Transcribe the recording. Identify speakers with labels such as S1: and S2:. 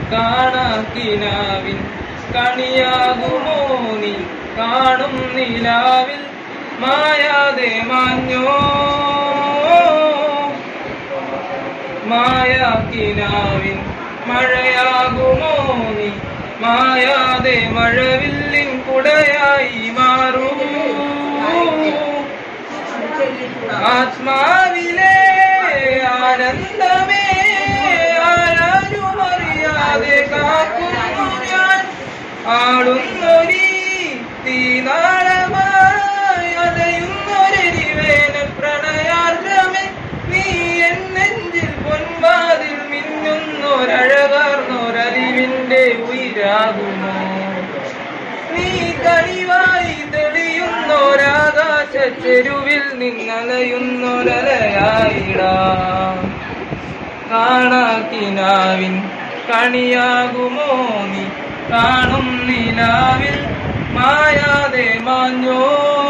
S1: കാണാക്കിനാവിൻ കണിയാകുമോ നീ കാണും നിലാവിൽ മായാതെ മാഞ്ഞോ മായാക്കിനാവിൻ മഴയാകുമോ നീ മായാതെ മഴവില്ലിൻ കുടയായി മാറൂ ആത്മാവിലെ ആനന്ദമേ ആരാരും അറിയാതെ കാക്കുന്നു ഞാൻ ആടുന്നൊരീ തീനാളമായി അടയുന്നൊരരിവേന പ്രണയാർദ്രമേ നീ എൻ നെഞ്ചിൽ പൊൻവാതിൽ മിന്നുന്നൊരഴകാർന്നൊരലിവിന്റെ ഉയരാകുമോ നീ കണിവായി തെളിയുന്നൊരാകാശ ചെരുവിൽ നിന്നലയുന്നൊരലയായിടാം കാണാക്കിനാവിൻ കണിയാകുമോ നീ കാണും നിലാവിൽ മായാതെ മാഞ്ഞോ